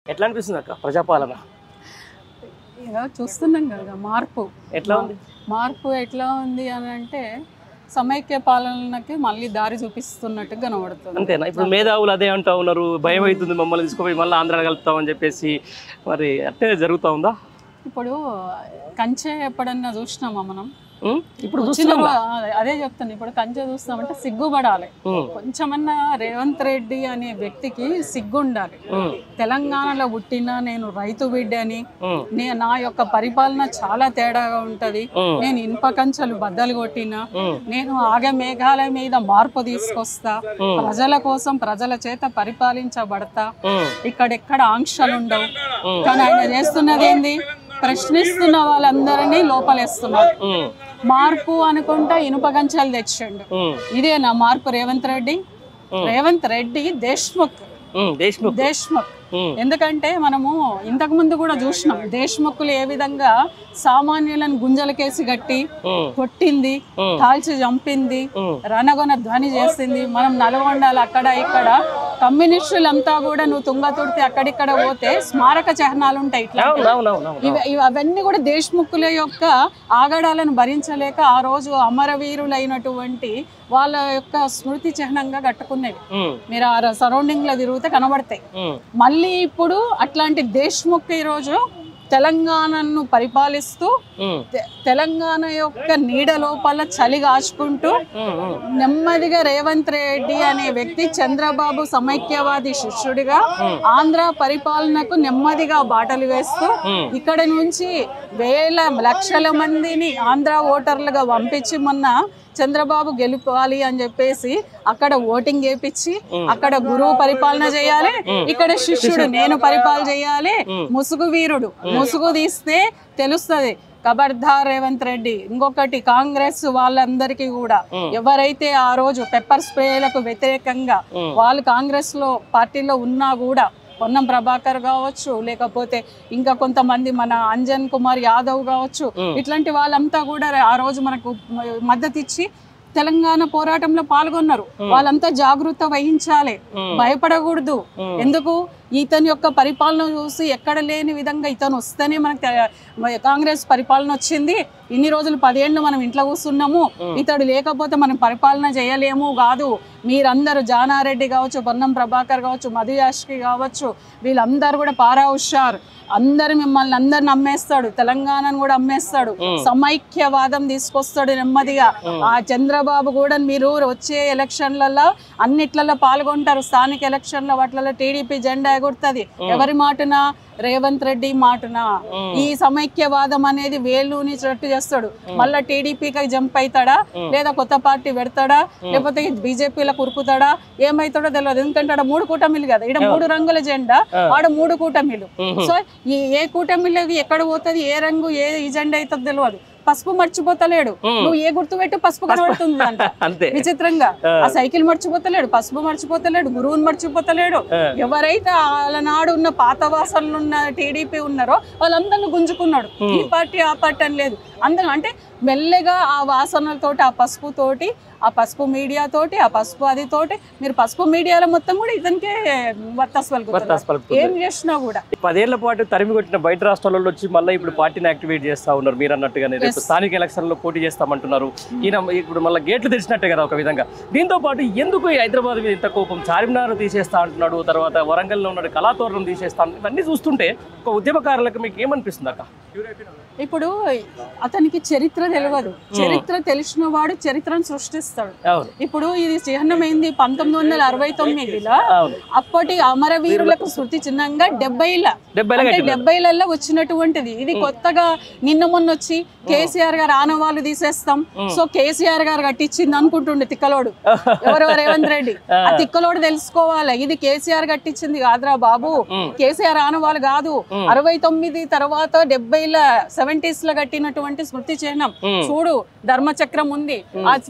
ఎట్లా అనిపిస్తుంది అక్క ప్రజాపాలన ఇక చూస్తున్నాం కదా మార్పు ఎట్లా ఉంది మార్పు ఎట్లా ఉంది అని అంటే సమైక్య పాలనకి మళ్ళీ దారి చూపిస్తున్నట్టు కనబడుతుంది అంతేనా ఇప్పుడు మేధావులు అదే అంటా ఉన్నారు భయం అవుతుంది మమ్మల్ని తీసుకుపోయి మళ్ళీ ఆంధ్ర కలుపుతామని చెప్పేసి మరి అట్లే జరుగుతా ఉందా ఇప్పుడు కంచె ఎప్పుడన్నా చూసినామా మనం ఉం? ఇప్పుడు వచ్చిన చూస్తున్నాం రో- అదే చెప్తాను ఇప్పుడు కంచె చూస్తామంటే సిగ్గుపడాలి ఉం, కొంచెమన్నా రేవంత్ రెడ్డి అనే వ్యక్తికి సిగ్గు ఉండాలి ఉం, తెలంగాణలో పుట్టిన నేను రైతు బిడ్డని ఉం, నే నా యొక్క పరిపాలన చాలా తేడాగా ఉంటది ఉం, నేను ఇనుప కంచెలు బద్దలు కొట్టిన ఉం, నేను ఆగ మేఘాల మీద మార్పు తీసుకొస్తా ఉం, ప్రజల కోసం ప్రజల చేత పరిపాలించబడతా ఉం, ఇక్కడెక్కడ ఆంక్షలు ఉండవు ఉం, కానీ ఆయన చేస్తున్నది ఏంది ప్రశ్నిస్తున్న వాళ్ళందరినీ లోపలేస్తున్నారు ఉం, మార్పు అనుకుంటా ఇనుప కంచెలు తెచ్చిండు ఉం, ఇదేనా మార్పు రేవంత్ రెడ్డి ఉం. రేవంత్ రెడ్డి దేశ్ముఖ్ ఉం, దేశ్ముఖ్ దేశ్ముఖ్ ఉం, ఎందుకంటే మనము ఇంతకు ముందు కూడా చూసినాం దేశ్ముఖులు ఏ విధంగా సామాన్యులను గుంజలకేసి గట్టి ఉం, కొట్టింది ఉం, కాల్చి చంపింది ఉం, రణగొన ధ్వని చేసింది మనం నల్గొండలు అక్కడ ఇక్కడ కమ్యూనిస్టులంతా కూడా నువ్వు తుంగతుడితే అక్కడిక్కడ పోతే స్మారక చిహ్నాలు ఉంటాయి ఇట్లా అవును, అవును, అవును, అవును. ఇవి ఇవి- అవన్నీ కూడా దేశ్ముఖుల యొక్క ఆగడాలను భరించలేక ఆ రోజు అమరవీరులైనటువంటి వాళ్ళ యొక్క స్మృతి చిహ్నంగా కట్టుకునేవి ఉం, మీరు ఆ సరౌండింగ్ లో తిరిగితే కనబడతాయి ఉం, మళ్ళీ ఇప్పుడు అట్లాంటి దేశ్ముఖ్ ఈరోజు తెలంగాణను పరిపాలిస్తూ ఉం, తె- తెలంగాణ యొక్క నీడ లోపల చలి కాచుకుంటూ ఉం, ఉం, నెమ్మదిగా రేవంత్ రెడ్డి అనే వ్యక్తి చంద్రబాబు సమైక్యవాది శిష్యుడిగా ఆంధ్ర పరిపాలనకు నెమ్మదిగా బాటలు వేస్తూ ఉం. ఇక్కడ నుంచి వేల లక్షల మందిని ఆంధ్ర ఓటర్లుగా పంపించి మొన్న చంద్రబాబు గెలుపాలి అని చెప్పేసి అక్కడ ఓటింగ్ చేపించి అక్కడ గురువు పరిపాలన చేయాలి ఇక్కడ శిష్యుడు నేను పరిపాలన చేయాలి ముసుగు వీరుడు ముసుగు తీస్తే తెలుస్తది ఖబర్దార్ రేవంత్ రెడ్డి ఇంకొకటి కాంగ్రెస్ వాళ్ళందరికీ కూడా ఎవరైతే ఆ రోజు పెప్పర్ స్ప్రేలకు వ్యతిరేకంగా వాళ్ళు కాంగ్రెస్ లో పార్టీలో ఉన్నా కూడా పొన్నం ప్రభాకర్ కావచ్చు లేకపోతే ఇంకా కొంతమంది మన అంజన్ కుమార్ యాదవ్ కావచ్చు ఇట్లాంటి వాళ్ళంతా కూడా ఆ రోజు మనకు మద్దతు ఇచ్చి తెలంగాణ పోరాటంలో పాల్గొన్నారు వాళ్ళంతా జాగృత వహించాలి భయపడకూడదు ఎందుకు ఇతని యొక్క పరిపాలన చూసి ఎక్కడ లేని విధంగా ఇతను వస్తేనే మనకు తె- మ- కాంగ్రెస్ పరిపాలన వచ్చింది ఇన్ని రోజులు పదేళ్ళు మనం ఇంట్లో కూర్చున్నాము ఇతడు లేకపోతే మనం పరిపాలన చేయలేము కాదు మీరందరూ జానారెడ్డి కావచ్చు పొన్నం ప్రభాకర్ కావచ్చు మధు యాష్కి కావచ్చు వీళ్ళందరూ కూడా పారా హుషార్ అందరు మిమ్మల్ని అందరు నమ్మేస్తాడు తెలంగాణను కూడా అమ్మేస్తాడు సమైక్యవాదం తీసుకొస్తాడు నెమ్మదిగా ఆ చంద్రబాబు కూడా మీరు వచ్చే ఎలక్షన్లలో అన్నిట్లలో పాల్గొంటారు స్థానిక ఎలక్షన్ల వాటిలలో టీడీపీ జెండా ఎగురుతుంది ఎవరి మాటున రేవంత్ రెడ్డి మాటున ఈ సమైక్యవాదం అనేది వేలుని చెట్టు చేస్తాడు మళ్ళా టీడీపీకి జంప్ అవుతాడా లేదా కొత్త పార్టీ పెడతాడా లేకపోతే బీజేపీలో కురుకుతాడా ఏమైతాడో తెలియదు ఎందుకంటే ఆడ మూడు కూటమిలు కదా ఇక్కడ మూడు రంగుల జెండా ఆడ మూడు కూటమిలు సో ఈ ఏ కూటమిలోకి ఎక్కడ పోతుంది ఏ రంగు ఏ ఎజెండా అవుతుందో తెలియదు పసుపు మర్చిపోతలేడు నువ్వు ఏ గుర్తు పెట్టి పసుపు కనబడుతుంది అంట అంతే విచిత్రంగా ఆ సైకిల్ మర్చిపోతలేడు పసుపు మర్చిపోతలేడు గురువుని మర్చిపోతలేడు ఎవరైతే ఆలనాడు ఉన్న పాత వాసనలు ఉన్న టీడీపీ ఉన్నారో వాళ్ళందరిని గుంజుకున్నాడు ఈ పార్టీ ఆ పార్టీ అని లేదు అందరూ అంటే మెల్లగా ఆ వాసనలతోటి ఆ పసుపు తోటి ఆ పసుపు మీడియా తోటి ఆ పసుపు అది తోటి మీరు పసుపు మీడియాలో మొత్తం కూడా ఇతనికే వత్తాసు వత్తాసు పలుకుతున్నారు పలుకుతుంది. ఏం చేసినా కూడా పదేళ్ల పాటు తరిమి కొట్టిన బయట రాష్ట్రాలలో వచ్చి మళ్ళీ ఇప్పుడు పార్టీని యాక్టివేట్ చేస్తా ఉన్నారు మీరు అన్నట్టుగానే రేపు స్థానిక ఎలక్షన్లో పోటీ చేస్తామంటున్నారు ఈయన ఇప్పుడు మళ్ళీ గేట్లు తెరిచినట్టే కదా ఒక విధంగా దీంతో పాటు ఎందుకు ఈ హైదరాబాద్ మీద ఇంత కోపం చార్మినార్ తీసేస్తా అంటున్నాడు తర్వాత వరంగల్లో ఉన్న కళాతోరణం తీసేస్తా అంటున్నాడు. ఇవన్నీ చూస్తుంటే ఒక ఉద్యమకారులకు మీకు ఏమనిపిస్తుంది అక్క ఇప్పుడు అతనికి చరిత్ర తెలియదు చరిత్ర తెలిసిన వాడు చరిత్రను సృష్టిస్తాడు అవును ఇప్పుడు ఇది చిహ్నమైంది పంతొమ్మిది వందల అరవై తొమ్మిదిలో అవును అప్పటి అమరవీరులకు స్మృతి చిహ్నంగా డెబ్బైల డెబ్బైలో అంటే కట్టినారు. డెబ్బైలలో వచ్చినటువంటిది ఇది కొత్తగా నిన్న మొన్న వచ్చి కేసీఆర్ గారు ఆనవాళ్ళు తీసేస్తాం సో కేసీఆర్ గారు కట్టించింది అనుకుంటుండే తిక్కలోడు ఎవరు రేవంత్ రెడ్డి ఆ తిక్కలోడు తెలుసుకోవాలి ఇది కేసీఆర్ కట్టించింది కాదురా బాబు కేసీఆర్ ఆనవాళ్ళు కాదు అరవై తొమ్మిది తర్వాత డెబ్బైల సెవెంటీస్ లో కట్టినటువంటి స్మృతి చిహ్నం చూడు ధర్మచక్రం ఉంది ఆ పైన ఉన్న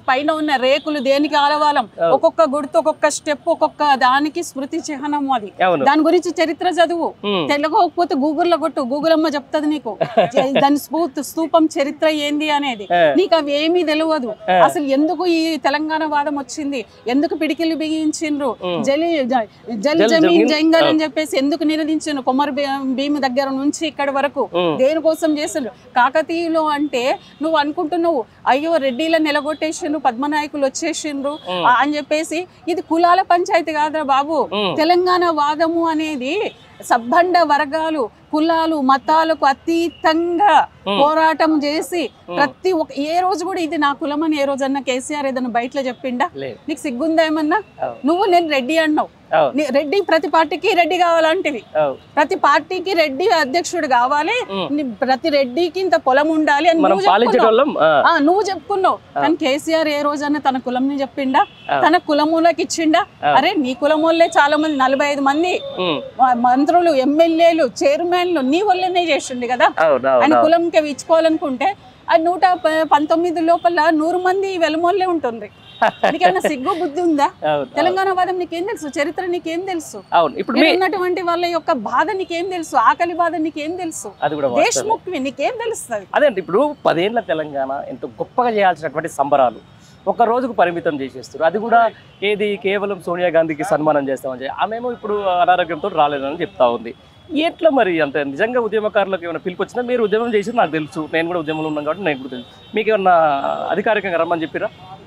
ఉన్న రేకులు దేనికి ఆలవాలం ఒక్కొక్క గుర్తు ఒక్కొక్క స్టెప్ ఒక్కొక్క దానికి స్మృతి చిహ్నం అది అవును దాని గురించి చరిత్ర చదువు ఉమ్, తెలియకపోతే గూగుల్లో కొట్టు గూగుల్ అమ్మ చెప్తుంది నీకు జ- దాని స్ఫూ- స్తూపం చరిత్ర ఏంది అనేది ఆ. నీకు అవి ఏమీ తెలియదు అసలు ఎందుకు ఈ తెలంగాణ వాదం వచ్చింది ఎందుకు పిడికిలు బిగించిండ్రు జలి జ- జల్ జల్ జమీన్ జమీన్, జంగల్ అని చెప్పేసి ఎందుకు నిలదించిండ్రు కొమర్ భీ- భీమ్ దగ్గర నుంచి ఇక్కడ వరకు ఉమ్, దేనికోసం చేసిండ్రు కాకతీయులు అంటే నువ్వు అనుకుంటున్నావు అయ్యో రెడ్డిల నిలగొట్టేసిండ్రు పద్మనాయకులు వచ్చేసిండ్రు ఆ అని చెప్పేసి ఇది కులాల పంచాయతీ కాదురా బాబు ఉమ్, తెలంగాణ వాదము అనేది సబ్బండ వర్గాలు కులాలు మతాలకు అతీతంగా పోరాటం చేసి ప్రతి ఒక్క ఏ రోజు కూడా ఇది నా కులం అని ఏ రోజన్నా కేసీఆర్ ఏదన్నా బయటలో చెప్పిండా లేదు నీకు సిగ్గుందా ఏమన్నా అవును. నువ్వు నేను రెడ్డి అన్నావు అవును నీ- రెడ్డి ప్రతి పార్టీకి రెడ్డి కావాలంటివి అవును ప్రతి పార్టీకి రెడ్డి అధ్యక్షుడు కావాలి ఉమ్. నీ ప్రతి రెడ్డికి ఇంత పొలం ఉండాలి అని మనం నువ్వు చెప్పుకున్నావు. పాలించేటోళ్ళం ఆ, ఆ, నువ్వు చెప్పుకున్నావు కానీ కేసీఆర్ ఏ రోజన్నా తన కులంని చెప్పిండా ఆ. తన కులములకి ఇచ్చిండా ఆ. అరే నీ కులం వాళ్ళే చాలా మంది నలభై ఐదు మంది ఉమ్, మ- మంత్రులు ఎమ్మెల్యేలు చైర్మన్లు నీ వల్లనే చేసిండు కదా అవును ఆయన అవును కులంకి ఇచ్చుకోవాలనుకుంటే ఆ నూట ప- పంతొమ్మిది లోపల నూరు మంది వెలుమోళ్ళే ఉంటుంది నీకేమైనా సిగ్గు బుద్ధి ఉందా అవును తెలంగాణ వాదం నీకేం తెలుసు చరిత్ర నీకేం తెలుసు అవును ఇప్పుడు ఇక్కడ మీ ఉన్నటువంటి వాళ్ళ యొక్క బాధ నీకేం తెలుసు ఆకలి బాధ నీకేం తెలుసు అది కూడా వాస్తవమే. దేశ్ముఖ్వి నీకేం తెలుస్తుంది అదే అంటే ఇప్పుడు పదేళ్ల తెలంగాణ ఎంతో గొప్పగా చేయాల్సినటువంటి సంబరాలు ఒక రోజుకు పరిమితం చేసేస్తారు అది కూడా ఏది కేవలం సోనియా గాంధీకి సన్మానం చేస్తామని చెప్పి ఆమెమో ఇప్పుడు అనారోగ్యంతో రాలేదని చెప్తా ఉంది ఎట్లా మరి అంత నిజంగా ఉద్యమకారులకు ఏమైనా పిలుపు వచ్చినా మీరు ఉద్యమం చేసి నాకు తెలుసు నేను కూడా ఉద్యమంలో ఉన్నాను కాబట్టి నేను కూడా తెలుసు మీకు ఏమన్నా అధికారికంగా రమ్మని చెప్పిరా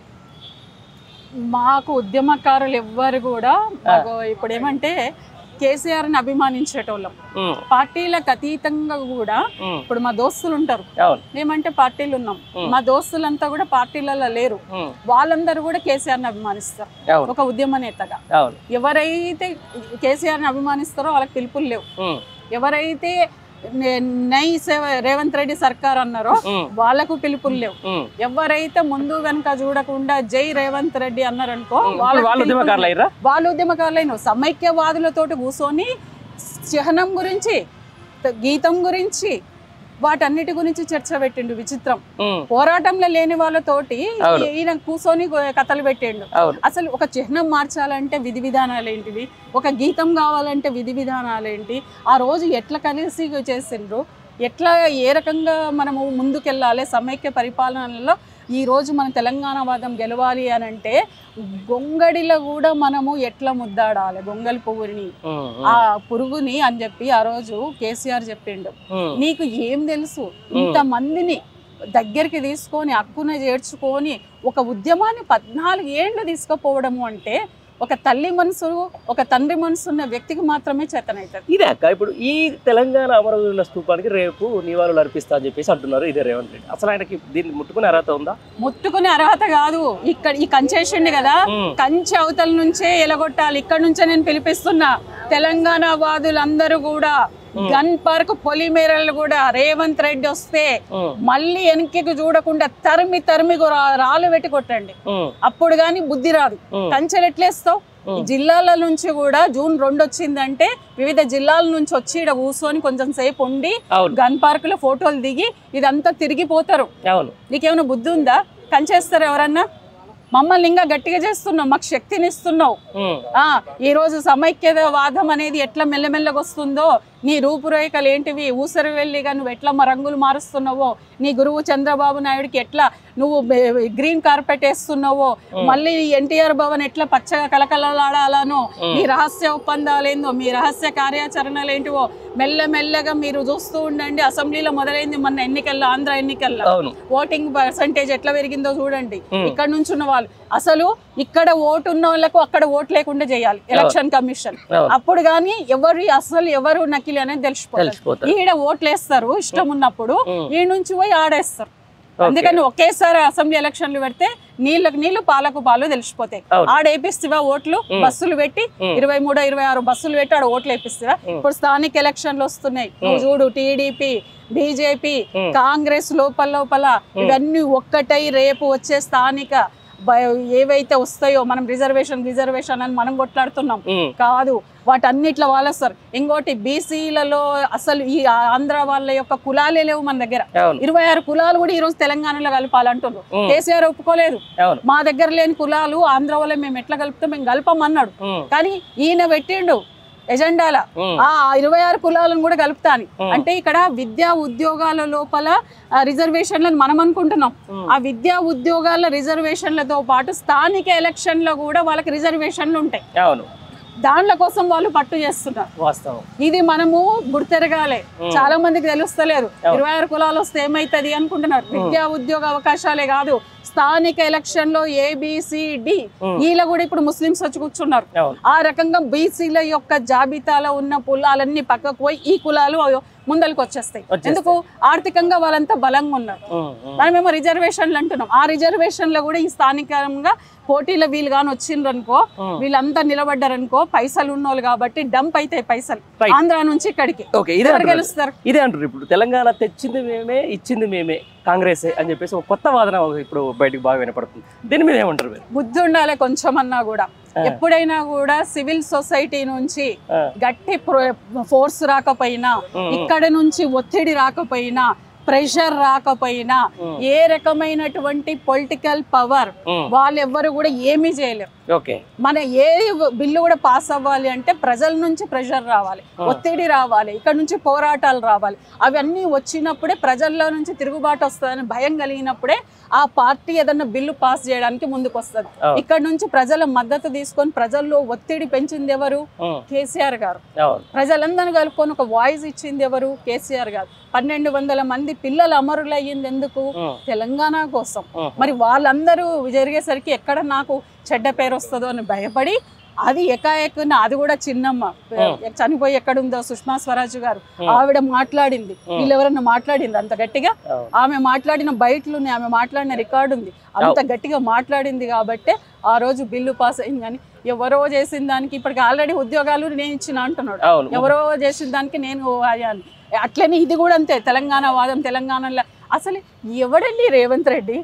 మాకు ఉద్యమకారులు ఎవ్వరు కూడా మాకు ఇప్పుడు ఏమంటే కేసీఆర్ని అభిమానించేటోళ్ళం ఉమ్, పార్టీలకు అతీతంగా కూడా ఉమ్, ఇప్పుడు మా దోస్తులు ఉంటారు అవును మేమంటే పార్టీలు ఉన్నాం ఉమ్. మా దోస్తులంతా కూడా పార్టీలలో లేరు ఉమ్, వాళ్ళందరూ కూడా కేసీఆర్ని అభిమానిస్తారు అవును ఒక ఉద్యమ నేతగా అవును ఎవరైతే కేసీఆర్ని అభిమానిస్తారో వాళ్ళకి పిలుపులు లేవు ఉమ్, ఎవరైతే నే- నై సేవ- రేవంత్ రెడ్డి సర్కార్ అన్నారో ఉమ్, వాళ్ళకు పిలుపులు లేవు ఉమ్. ఎవరైతే ముందు వెనక చూడకుండా జై రేవంత్ రెడ్డి అన్నారనుకో ఇప్పుడు వాళ్ళకి వాళ్ళు పిలుపులు ఉద్యమకారులు అయ్యారా వాళ్ళు ఉద్యమకారులైన సమైక్యవాదులతోటి కూర్చొని చిహ్నం గురించి త- గీతం గురించి వాటన్నిటి గురించి చర్చ పెట్టిండు విచిత్రం ఉమ్, పోరాటంలో లేని వాళ్ళతోటి అవును. ఈయన కూర్చొని కథలు పెట్టిండు అవును అసలు ఒక చిహ్నం మార్చాలంటే విధి విధానాలు ఏంటివి ఒక గీతం కావాలంటే విధి విధానాలు ఏంటి ఆ రోజు ఎట్లా కలిసి చేసిండ్రు ఎట్లా ఏ రకంగా మనము ముందుకెళ్ళాలి సమైక్య పరిపాలనలో ఈ రోజు మన తెలంగాణ వాదం గెలవాలి అని అంటే గొంగడిలో కూడా మనము ఎట్లా ముద్దాడాలి గొంగలి పువ్వుని ఉమ్, ఆ పురుగుని అని చెప్పి ఆ రోజు కేసీఆర్ చెప్పిండు ఉమ్, నీకు ఏం తెలుసు ఇంత మందిని దగ్గరికి తీసుకొని హక్కున చేర్చుకొని ఒక ఉద్యమాన్ని పద్నాలుగు ఏండ్లు తీసుకుపోవడము అంటే ఒక తల్లి మనసు ఒక తండ్రి మనసు ఉన్న వ్యక్తికి మాత్రమే చేతనవుతుంది ఇదే అక్క ఇప్పుడు ఈ తెలంగాణ అమరవీరుల స్తూపానికి రేపు నివాళులు అర్పిస్తా అని చెప్పేసి అంటున్నారు ఇదే రేవంత్ రెడ్డి అసలు ఆయనకి దీన్ని ముట్టుకునే అర్హత ఉందా ముట్టుకునే అర్హత కాదు ఇక్కడ ఈ కంచేసిండు కదా ఉమ్, కంచె అవతల నుంచే ఎలగొట్టాలి ఇక్కడ నుంచే నేను పిలిపిస్తున్నా తెలంగాణ వాదులందరూ కూడా గన్ పార్క్ పొలిమేరలు కూడా రేవంత్ రెడ్డి వస్తే ఉమ్, మళ్ళీ వెనక్కి చూడకుండా తరిమి తరిమి రా- రాళ్ళు పెట్టి కొట్టండి ఉమ్, అప్పుడు కానీ బుద్ధి రాదు ఉమ్, కంచెలు ఎట్లేస్తావు ఉమ్. ఈ జిల్లాల నుంచి కూడా జూన్ రెండు వచ్చిందంటే వివిధ జిల్లాల నుంచి వచ్చి ఇక్కడ కూర్చొని కొంచెం సేపు ఉండి అవును గన్ పార్క్ లో ఫోటోలు దిగి ఇదంతా తిరిగిపోతారు అవును నీకేమైనా బుద్ధి ఉందా కంచేస్తారు ఎవరన్నా మమ్మల్ని ఇంకా గట్టిగా చేస్తున్నావు మాకు శక్తిని ఇస్తున్నావు ఉమ్, ఆ ఈ రోజు సమైక్యత వాదం అనేది ఎట్లా మెల్లమెల్లగా వస్తుందో నీ రూపురేఖలు ఏంటివి ఊసరి వెళ్ళిగా నువ్వు ఎట్లా మా రంగులు మారుస్తున్నావో నీ గురువు చంద్రబాబు నాయుడుకి ఎట్లా నువ్వు బే- గ్రీన్ కార్పెట్ వేస్తున్నావో మళ్ళీ ఎన్టీఆర్ భవన్ ఎట్లా పచ్చగా కలకలలాడాలనో నీ రహస్య ఒప్పందాలేందో మీ రహస్య కార్యాచరణలు ఏంటివో మెల్లమెల్లగా మీరు చూస్తూ ఉండండి అసెంబ్లీలో మొదలైంది మొన్న ఎన్నికల్లో ఆంధ్ర ఎన్నికల్లో అవును ఓటింగ్ పర్సంటేజ్ ఎట్లా పెరిగిందో చూడండి Hmm. ఇక్కడ నుంచి ఉన్న వాళ్ళు అసలు ఇక్కడ ఓటు ఉన్న వాళ్ళకు అక్కడ ఓటు లేకుండా చేయాలి ఎలక్షన్ కమిషన్ అవును అప్పుడు కానీ ఎవరు అసలు ఎవరు నకిలీ అనేది తెలిసిపోతుంది తెలిసిపోతుంది ఈడ ఓట్లు వేస్తారు ఇష్టం ఉన్నప్పుడు Hmm. ఈ నుంచి పోయి ఆడేస్తారు Okay. అందుకని ఒకేసారి అసెంబ్లీ ఎలక్షన్లు పెడితే నీళ్ళకు నీళ్లు పాలకు పాలు తెలిసిపోతాయి అవును. ఆడ వేపిస్తావా ఓట్లు బస్సులు పెట్టి Hmm. ఇరవై మూడు ఇరవై ఆరు బస్సులు పెట్టి ఆడ ఓట్లు వేపిస్తావా ఇప్పుడు స్థానిక ఎలక్షన్లు వస్తున్నాయి నువ్వు చూడు టీడీపీ బీజేపీ Hmm. కాంగ్రెస్ లోపల లోపల ఇవన్నీ ఒక్కటై రేపు వచ్చే స్థానిక బ- ఏవైతే వస్తాయో మనం రిజర్వేషన్ రిజర్వేషన్ అని మనం కొట్లాడుతున్నాం ఉమ్, కాదు వాటన్నిట్లో వాళ్ళొస్తారు ఇంకోటి బీసీలలో అసలు ఈ ఆంధ్ర వాళ్ళ యొక్క కులాలే లేవు మన దగ్గర అవును ఇరవై ఆరు కులాలు కూడా ఈ రోజు తెలంగాణలో కలపాలంటున్నారు ఉమ్, కేసీఆర్ ఒప్పుకోలేదు అవును మా దగ్గర లేని కులాలు ఆంధ్ర వాళ్ళే మేము ఎట్లా కలుపుతాం మేము కలపమన్నాడు ఉమ్, కానీ ఈయన పెట్టిండు ఎజెండాల ఉమ్, ఆ ఇరవై ఆరు కులాలను కూడా కలుపుతాని ఉమ్. అంటే ఇక్కడ విద్యా ఉద్యోగాల లోపల ఆ, రిజర్వేషన్లను మనం అనుకుంటున్నాం ఉమ్. ఆ విద్యా ఉద్యోగాల రిజర్వేషన్లతో పాటు స్థానిక ఎలక్షన్లో కూడా వాళ్ళకి రిజర్వేషన్లు ఉంటాయి అవును దాంట్ల కోసం వాళ్ళు పట్టు చేస్తున్నారు వాస్తవం ఇది మనము గుర్తెరగాలి చాలా మందికి తెలుస్తలేదు ఇరవై ఆరు కులాలు వస్తే ఏమైతుంది అనుకుంటున్నారు విద్యా ఉద్యోగ అవకాశాలే కాదు స్థానిక ఎలక్షన్ లో ఏబిసిడి వీళ్ళ కూడా ఇప్పుడు ముస్లింస్ వచ్చి కూర్చున్నారు అవును ఆ రకంగా బీసీల యొక్క జాబితాలో ఉన్న కులాలన్నీ పక్కకు పోయి ఈ కులాలు ముందరికి వచ్చేస్తాయి వచ్చేస్తాయి. ఎందుకు ఆర్థికంగా వాళ్ళంతా బలంగా ఉన్నారు ఉమ్, ఉమ్, మనమేమో రిజర్వేషన్లు అంటున్నాం ఆ రిజర్వేషన్లో కూడా ఈ స్థానికంగా పోటీలో వీళ్ళు కానీ వచ్చిండ్రు అనుకో ఉమ్. వీళ్ళంతా నిలబడ్డారు అనుకో పైసలు ఉన్నోళ్ళు కాబట్టి డంప్ అవుతాయి పైసలు Right. ఆంధ్ర నుంచి ఇక్కడికి ఓకే ఇదే ఎవరు అంటున్నారు. గెలుస్తారు ఇదే అంటారు ఇప్పుడు తెలంగాణ తెచ్చింది మేమే ఇచ్చింది మేమే కాంగ్రెస్ అని చెప్పేసి ఒక కొత్త వాదన ఇప్పుడు బయటకు బాగా వినపడుతుంది దీని మీద ఏమంటారు మీరు బుద్ధి ఉండాలి కొంచెం అన్నా కూడా ఎప్పుడైనా కూడా సివిల్ సొసైటీ నుంచి ఆ, గట్టి ఫోర్స్ రాకపోయినా ఇక్కడ నుంచి ఒత్తిడి రాకపోయినా ప్రెషర్ రాకపోయినా ఏ రకమైనటువంటి పొలిటికల్ పవర్ ఉమ్, వాళ్ళెవ్వరు కూడా ఏమీ చేయలేరు ఓకే మన ఏ బిల్లు కూడా పాస్ అవ్వాలి అంటే ప్రజల నుంచి ప్రెషర్ రావాలి ఒత్తిడి రావాలి ఇక్కడ నుంచి పోరాటాలు రావాలి అవన్నీ వచ్చినప్పుడే ప్రజల్లో నుంచి తిరుగుబాటు వస్తుందని భయం కలిగినప్పుడే ఆ పార్టీ ఏదన్నా బిల్లు పాస్ చేయడానికి ముందుకు వస్తుంది అవును. ఇక్కడ నుంచి ప్రజల మద్దతు తీసుకొని ప్రజల్లో ఒత్తిడి పెంచింది ఎవరు ఉమ్, కేసీఆర్ గారు అవును ప్రజలందరినీ కలుపుకొని ఒక వాయిస్ ఇచ్చింది ఎవరు కేసీఆర్ గారు పన్నెండు వందల మంది పిల్లలు అమరులు అయ్యింది ఎందుకు ఉమ్, తెలంగాణ కోసం ఉమ్, మరి వాళ్ళందరూ జరిగేసరికి ఎక్కడ నాకు చెడ్డ పేరు వస్తుందో అని భయపడి అది ఎకాఎక్కున అది కూడా చిన్నమ్మ చనిపోయి ఎక్కడుందో సుష్మా స్వరాజ్ గారు ఆవిడ మాట్లాడింది వీళ్ళు ఎవరన్నా మాట్లాడింది అంత గట్టిగా అవును ఆమె మాట్లాడిన బయటలు ఉన్నాయి ఆమె మాట్లాడిన రికార్డు ఉంది అంత గట్టిగా మాట్లాడింది కాబట్టి ఆ రోజు బిల్లు పాస్ అయింది కానీ ఎవరో చేసిన దానికి ఇప్పటికి ఆల్రెడీ ఉద్యోగాలు నేను ఇచ్చిన అంటున్నాడు అవును ఎవరో చేసిన దానికి నేను అయ్యాను అట్లనే ఇది కూడా అంతే తెలంగాణ వాదం తెలంగాణలో అసలు ఎవడండి రేవంత్ రెడ్డి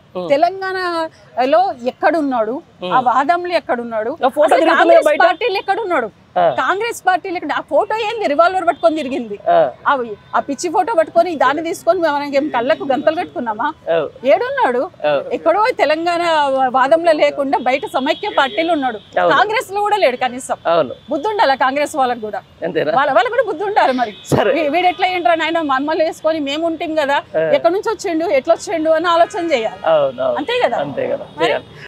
తెలంగాణలో ఎక్కడున్నాడు ఆ వాదంలో ఎక్కడున్నాడు ఆ ఫోటో అసలు తిరుగుతుంది కాంగ్రెస్ బయట పార్టీలు ఎక్కడున్నాడు ఆ. కాంగ్రెస్ పార్టీలు ఎక్కడ ఆ ఫోటో ఏంది రివాల్వర్ పట్టుకొని తిరిగింది ఆ, అవి ఆ పిచ్చి ఫోటో పట్టుకొని దాన్ని తీసుకొని మనం ఏం కళ్ళకు గంతలు కట్టుకున్నామా అవును ఏడున్నాడు అవును ఎక్కడో తెలంగాణ వాదంలో లేకుండా బయట సమైక్య పార్టీలు ఉన్నాడు అవును. కాంగ్రెస్ లో కూడా లేడు కనీసం అవును బుద్ధి ఉండాలి కాంగ్రెస్ వాళ్ళకి కూడా అంతేనా వాళ్ళ వాళ్ళకి కూడా బుద్ధి ఉండాలి మరి సరే వీ- వీడు ఎట్లా ఏంట్రా నాయన మమ్మల్ని వేసుకొని మేము ఉంటాం కదా ఎక్కడి నుంచి వచ్చిండు ఎట్లా వచ్చిండు అని ఆలోచన చేయాలి అవును అవును అంతే కదా అంతే కదా మరి? చేయాలి.